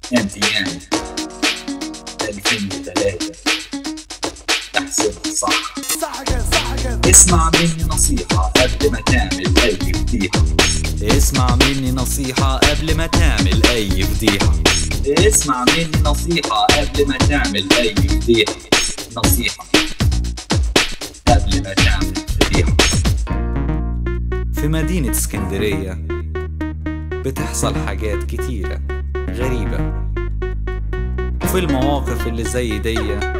امتيان 2003 احسبها صح اسمع مني نصيحة قبل ما تعمل أي فضيحة اسمع مني نصيحة قبل ما تعمل أي فضيحة اسمع مني نصيحة قبل ما تعمل أي فضيحة نصيحة قبل ما تعمل فضيحة في مدينة اسكندرية بتحصل حاجات كتيرة غريبة وفي المواقف اللي زي دي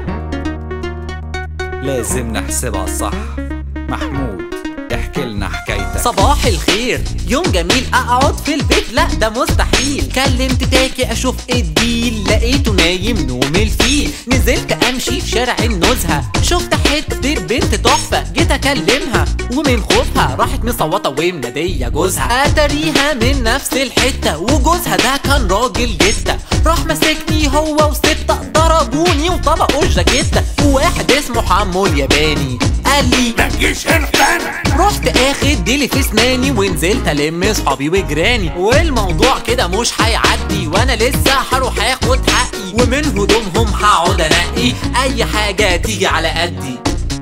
لازم نحسبها صح محمود احكي لنا حكايتك صباح الخير يوم جميل اقعد في البيت لا ده مستحيل كلمت تاكي اشوف ايه الديل لقيته نايم نوم الفيل نزلت امشي في شارع النزهه شفت حته بنت تحفه جيت اكلمها ومن خوفها راحت مصوته ومناديه جوزها اتريها من نفس الحته وجوزها ده كان راجل جته راح مسكني هو وستة ضربوني وطبقوا الجاكيتة وواحد اسمه حمو الياباني قال لي ما تجيش هنا تاني رحت اخد ديلي في اسناني ونزلت الم صحابي وجيراني والموضوع كده مش هيعدي وانا لسه هروح اخد حقي ومن هدومهم هقعد انقي اي حاجه تيجي على قدي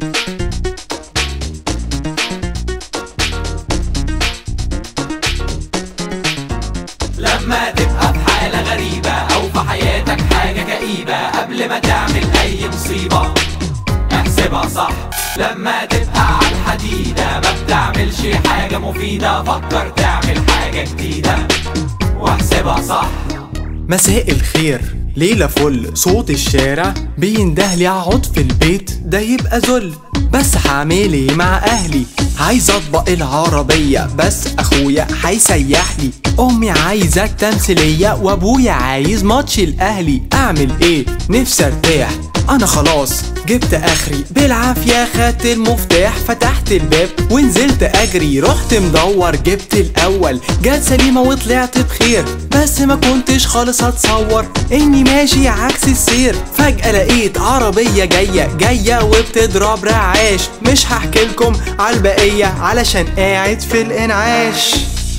لما تبقى في حالة غريبة أو في حياتك حاجة كئيبة قبل ما تعمل أي مصيبة احسبها صح لما تبقى على الحديدة ما بتعملش حاجة مفيدة فكر تعمل حاجة جديدة واحسبها صح مساء الخير ليلة فل صوت الشارع بينده لي اقعد في البيت ده يبقى ذل بس هعمل ايه مع اهلي عايز اطبق العربية بس اخويا هيسيح لي امي عايزة تمثيلية وابويا عايز ماتش الاهلي اعمل ايه نفسي ارتاح انا خلاص جبت اخري بالعافية خدت المفتاح فتحت الباب ونزلت اجري رحت مدور جبت الاول جت سليمة وطلعت بخير بس ما كنتش خالص هتصور اني ماشي عكس السير فجأة لقيت عربية جاية جاية وبتضرب رعاش مش هحكي لكم على البقية علشان قاعد في الانعاش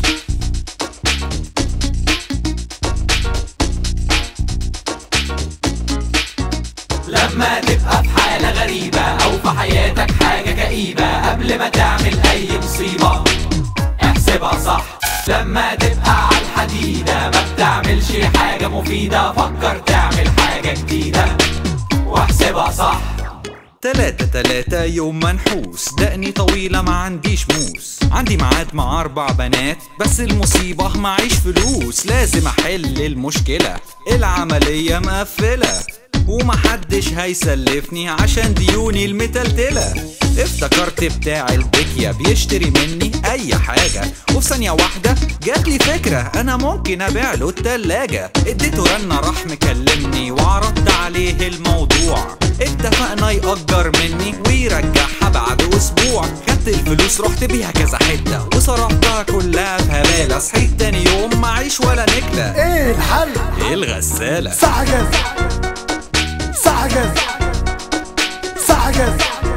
لما تبقى في حالة غريبة أو في حياتك حاجة كئيبة قبل ما تعمل أي مصيبة احسبها صح لما تبقى على الحديدة ما بتعملش حاجة مفيدة فكر تعمل حاجة جديدة واحسبها صح تلاتة تلاتة يوم منحوس دقني طويلة ما عنديش موس عندي ميعاد مع أربع بنات بس المصيبة معيش فلوس لازم أحل المشكلة العملية مقفلة ومحدش هيسلفني عشان ديوني المتلتلة افتكرت بتاع البكيا بيشتري مني اي حاجة وفي ثانية واحدة جاتلي فكرة انا ممكن ابيع له التلاجة اديته رنة راح مكلمني وعرضت عليه الموضوع اتفقنا يأجر مني ويرجعها بعد اسبوع خدت الفلوس رحت بيها كذا حتة وصرفتها كلها في هبالة صحيت تاني يوم معيش ولا نكلة ايه الحل ايه الغسالة صح جاز صح جاز صح جاز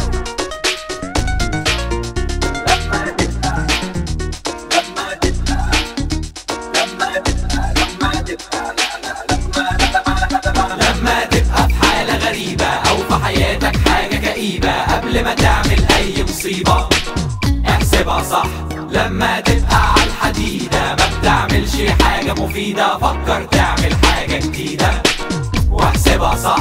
لما تبقى في حالة غريبة أو في حياتك حاجة كئيبة قبل ما تعمل أي مصيبة احسبها صح لما تبقى على الحديدة ما بتعملش حاجة مفيدة فكر تعمل حاجة جديدة واحسبها صح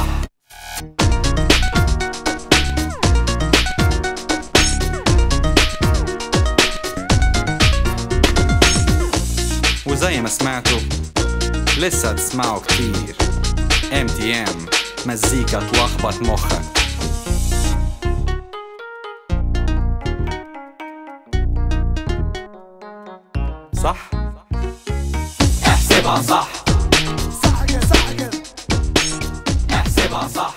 وزي ما سمعتوا لسه هتسمعوا كتير ام تي ام مزيكا تلخبط مخك صح احسبها صح صح جاز صح جاز احسبها صح